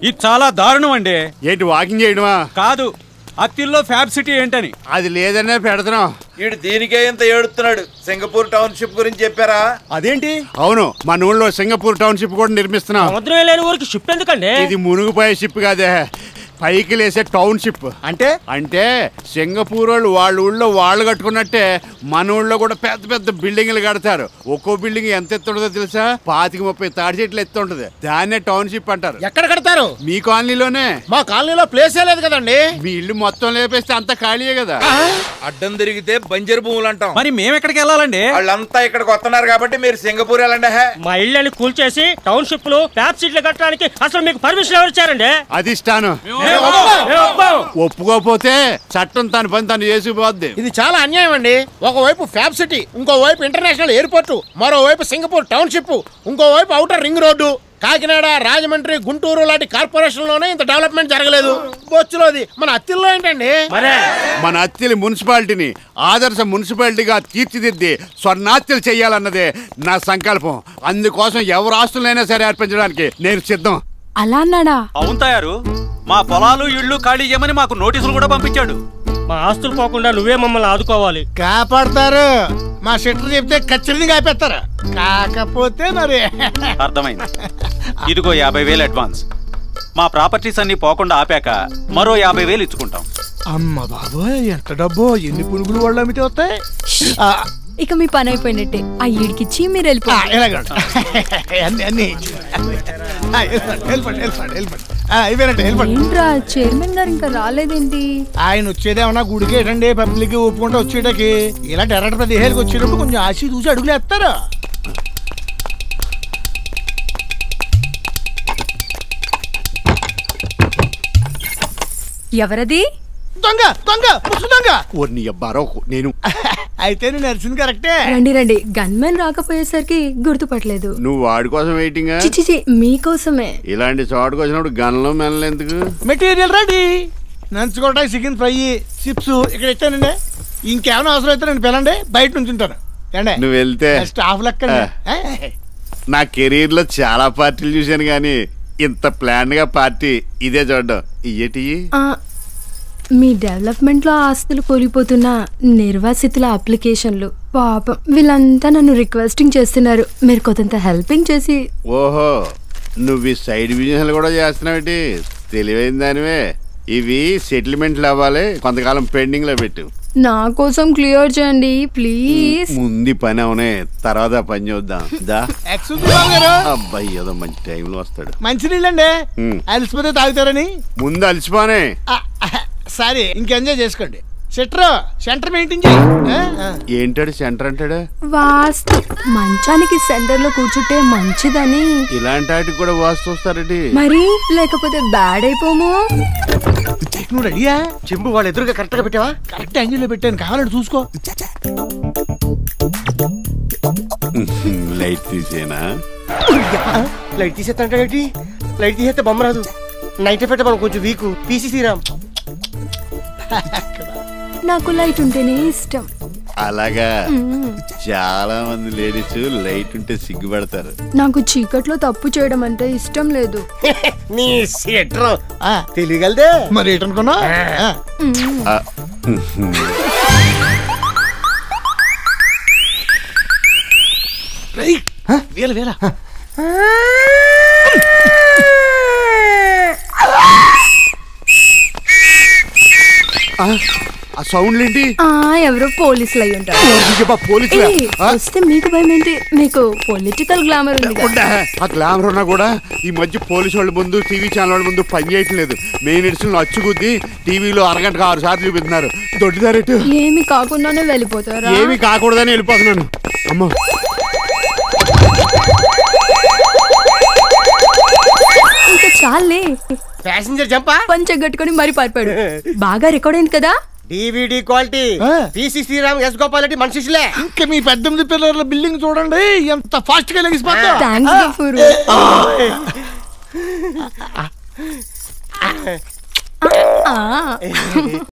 ఇది చాలా దారుణం అండి ఏంటి వాకింగ్ చేయడమా కాదు అత్తిల్లో ఫ్యాబ్ సిటీ ఏంటని అది లేదనే పెడుతున్నాం వీడు దీనికే ఇంత ఏడుతున్నాడు సింగపూర్ టౌన్షిప్ గురించి చెప్పారా అదేంటి అవును మన ఊళ్ళో సింగపూర్ టౌన్షిప్ కూడా నిర్మిస్తున్నాం సముద్రం లేని ఊరికి షిప్ ఎందుకండి ఇది మునిగిపోయే షిప్ కాదే పైకి లేసే టౌన్షిప్ అంటే అంటే సింగపూర్ వాళ్ళు వాళ్ళ ఊళ్ళో వాళ్ళు కట్టుకున్నట్టే మన ఊళ్ళో కూడా పెద్ద పెద్ద బిల్డింగ్లు కడతారు ఒక్కో బిల్డింగ్ ఎంత ఎత్తు ఉంటుందో తెలుసా పాతిక ముప్పై తాడి చెట్లు ఎత్తు ఉంటుంది దాన్నే టౌన్షిప్ అంటారు ఎక్కడ కడతారు మీ కాలనీలోనే మా కాలనీలో ప్లేసే లేదు కదండి మీ ఇల్లు మొత్తం లేపేస్తే అంత ఖాళీయే కదా అడ్డం తిరిగితే బంజరు భూములు అంటాం మరి మేము ఎక్కడికి వెళ్ళాలండి వాళ్ళంతా ఇక్కడికి వస్తున్నారు కాబట్టి మీరు సింగపూర్ వెళ్ళండి హే మా ఇళ్ళని కూల్చేసి టౌన్షిప్ లు ప్యాప్ సీట్లు కట్టడానికి అసలు మీకు పర్మిషన్ ఎవరు ఇచ్చారండి అధిష్టానం మేము ఒప్పుకోం. ఒప్పుకోకపోతే చట్టం తన పని తను చేసుకుపోద్ది ఇది చాలా అన్యాయం అండి ఒకవైపు ఫ్యాబ్ సిటీ ఇంకోవైపు ఇంటర్నేషనల్ ఎయిర్పోర్ట్ మరోవైపు సింగపూర్ టౌన్షిప్ ఇంకోవైపు outer ring road Kakinada Rajahmundry Guntur లాంటి కార్పొరేషన్లోనే ఇంత డెవలప్మెంట్ జరగలేదు బొచ్చులోది మన అత్తిల్లో ఏంటండి మరే మన అత్తిలి మున్సిపాలిటీని ఆదర్శ మున్సిపాలిటీగా తీర్చిదిద్ది స్వర్ణాత్యలు చేయాలన్నదే నా సంకల్పం అందుకోసం ఎవరు ఆస్తులైనా సరే అర్పించడానికి నేను సిద్ధం అలా అన్నాడా అవును తయారు మా పొలాలు ఇళ్ళు ఖాళీ చేయమని మాకు నోటీసులు కూడా పంపించాడు మా ఆస్తులు పోకుండా నువ్వే మమ్మల్ని ఆదుకోవాలి కాపాడతారు మా షెటర్ చెప్తే ఖచ్చితంగా కాపేస్తారు కాకపోతే మరి అర్థమైంది ఇదిగో యాభై వేలు అడ్వాన్స్ మా ప్రాపర్టీస్ అన్ని పోకుండా ఆపాక మరో యాభై వేలు ఇచ్చుకుంటాం అమ్మ బాబోయ్ ఎంత డబ్బు ఎన్ని పురుగులు వాళ్ళు అమ్మితే వస్తాయి ఆ, ఇక మీ పని అయిపోయినట్టే ఆ ఈడికిచ్చి మీరు ఆ, వెళ్ళిపోండి ఇలాగండి అన్ని అన్ని ఆ, వెళ్ళిపోండి వెళ్ళిపోండి వెళ్ళిపోండి వెళ్ళిపోండి ఆ, అయిపోయినట్టే వెళ్ళిపోండి ఏంట్రా చైర్మన్ గారు ఇంకా రాలేదేంటి ఆయన వచ్చేదేమన్నా గుడికి ఏంటండి పబ్లిక్ ఒప్పుకుంటూ వచ్చేటకి ఇలా డైరెక్ట్ పదిహేనుకి వచ్చేటప్పుడు కొంచెం ఆశ చూసి అడుగులు వేస్తారు ఎవరది దొంగ దొంగ ముసు దొంగ ఓర్ని అబ్బారో నేను అయితే నేను నడిచింది కరెక్టే రండి రండి గన్మెన్ రాకపోయేసరికి గుర్తుపట్టలేదు నువ్వు వాడి కోసం వెయిటింగ్ చిచిచి మీకోసమే ఇలాంటి చోటుకు వచ్చినప్పుడు గన్లో మెనలు ఎందుకు మెటీరియల్ రెడీ నంచుకోవడానికి చికెన్ ఫ్రై చిప్స్ ఇక్కడ ఇచ్చానండి ఇంకేమైనా అవసరం అయితే నేను పిలండి బయట నుంచి ఉంటాను ఏండి నువ్వు వెళ్తే స్టాఫ్ లెక్క నా కెరీర్ లో చాలా పార్టీలు చూశాను కానీ ఇంత ప్లాన్ గా పార్టీ ఇదే చూడడం ఇయ్యటి ఆ, మీ డెవలప్మెంట్ లో ఆస్తులు కోల్పోతున్న నిర్వాసితుల అప్లికేషన్లు పాపం వీళ్ళంతా నన్ను రిక్వెస్టింగ్ చేస్తున్నారు మీరు కొంత హెల్పింగ్ చేసి ఓహో నువ్వు ఈ సైడ్ బిజినెస్ కూడా చేస్తున్నావేటి తెలివైన దానివే ఇవి సెటిల్మెంట్లు అవ్వాలి కొంతకాలం పెండింగ్ లో పెట్టు నా కోసం క్లియర్ చేయండి ప్లీజ్ ముందు ఈ పని అవునే తర్వాత ఆ పని చూద్దాం దా ఎక్స్క్యూజ్ బాబు గారు అబ్బాయి ఏదో మంచి టైంలో వస్తాడు మంచినీళ్ళండి మ్. అలసిపోతే తాగుతారని ముందు అలసిపోనే ఆ, సరే ఇంకెంజాయ్ చేసుకోండి సెటర్ సెంటర్ మెయింటైన్ చేయి ఆ, ఆ. ఏంటాడు సెంటర్ అంటాడు వాస్తు మంచానికి సెంటర్ లో కూర్చుంటే మంచిదని ఇలాంటి వాటికి కూడా వాస్తు వస్తారటి మరి లేకపోతే బ్యాడ్ అయిపోము నువ్వు రెడీయా చెంబు వాళ్ళ ఎదురుగా కరెక్ట్ గా పెట్టావా కరెక్ట్ యాంగిల్ లో పెట్టాను కావాలంటే చూసుకో లైట్ తీసేనా లైట్ తీసేస్తాంటి లైట్ తీసేస్తే బొమ్మ రాదు నైట్ పెట్ట మనం కొంచెం వీక్ పీసీ శ్రీరామ్ నాకు లైట్ ఉంటేనే ఇష్టం అలాగా చాలా మంది లేడీస్ లైట్ ఉంటే సిగ్గుపడతారు నాకు చీకట్లో తప్పు చేయడం అంటే ఇష్టం లేదు నీ సెటర్ ఆ, తెలియగలదే మరి ఏంటనుకున్నా ఆ, వేల వేల ఆ, ఆ సౌండ్ ఏంటి ఆ ఎవరో పోలీసులు అయి ఉంటారు పోలీసులా ఏయ్, ఆ, వస్తే మీకు భయం ఏంటి మీకు పొలిటికల్ గ్లామర్ ఉంది కదా. ఉండా. ఆ గ్లామర్ ఉన్నా కూడా ఈ మధ్య పోలీసు వాళ్ళ ముందు టీవీ ఛానల్ వాళ్ళ ముందు పని చేయటం లేదు మెయిన్ ఎడిషన్ అచ్చుకుద్ది టీవీలో అరగంటకు ఆరు సార్లు చూపిస్తున్నారు దొడ్డిదారెట్టు ఏమి కాకుండానే వెళ్ళిపోతారా ఏమీ కాకూడదని వెళ్ళిపోతున్నాను అమ్మో ఇంకా చాలే ప్యాసింజర్ జంపా పంచ కట్టుకొని మరి పారిపాడు బాగా రికార్డ్ అయింది కదా డివిడి క్వాలిటీ ఆ. పీసీ శ్రీరామ్ ఎస్ గోపాల్ రెడ్డి మనిషిలే ఇంకా మీ పెద్దెనిమిది పిల్లల బిల్డింగ్ చూడండి ఎంత ఫాస్ట్ గా లెగిసిపోతా థ్యాంక్స్ గఫూరు ఆ